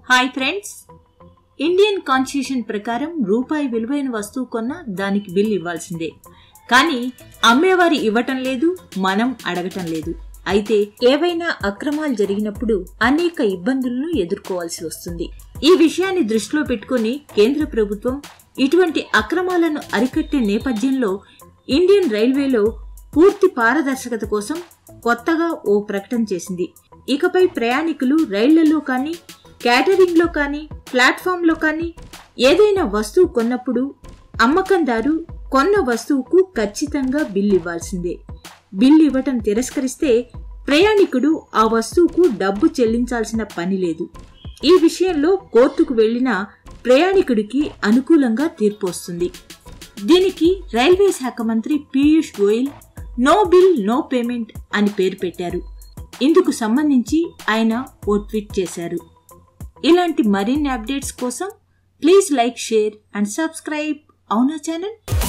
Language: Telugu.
హాయ్ ఫ్రెండ్స్ ఇండియన్ కాన్స్టిట్యూషన్ ప్రకారం రూపాయి విలువైన వస్తువు కొన్నా దానికి బిల్ ఇవ్వాల్సిందే కానీ అమ్మేవారు ఇవ్వటం లేదు మనం అడగటం లేదు అయితే ఏవైనా అక్రమాలు జరిగినప్పుడు అనేక ఇబ్బందులను ఎదుర్కోవాల్సి వస్తుంది ఈ విషయాన్ని దృష్టిలో పెట్టుకుని కేంద్ర ప్రభుత్వం ఇటువంటి అక్రమాలను అరికట్టే నేపథ్యంలో ఇండియన్ రైల్వేలో పూర్తి పారదర్శకత కోసం కొత్తగా ఓ ప్రకటన చేసింది ఇకపై ప్రయాణికులు రైళ్లలో కానీ క్యాటరింగ్లో కానీ ప్లాట్ఫామ్లో కానీ ఏదైనా వస్తువు కొన్నప్పుడు అమ్మకందారు కొన్న వస్తువుకు ఖచ్చితంగా బిల్ ఇవ్వాల్సిందే బిల్ ఇవ్వటం తిరస్కరిస్తే ప్రయాణికుడు ఆ వస్తువుకు డబ్బు చెల్లించాల్సిన పని లేదు ఈ విషయంలో కోర్టుకు వెళ్లిన ప్రయాణికుడికి అనుకూలంగా తీర్పు వస్తుంది దీనికి రైల్వే శాఖ మంత్రి Piyush Goyal no bill no payment అని పేరు పెట్టారు ఇందుకు సంబంధించి ఆయన ఓ ట్వీట్ చేశారు ఇలాంటి మరిన్ని అప్డేట్స్ కోసం please like share and subscribe అవునా ఛానల్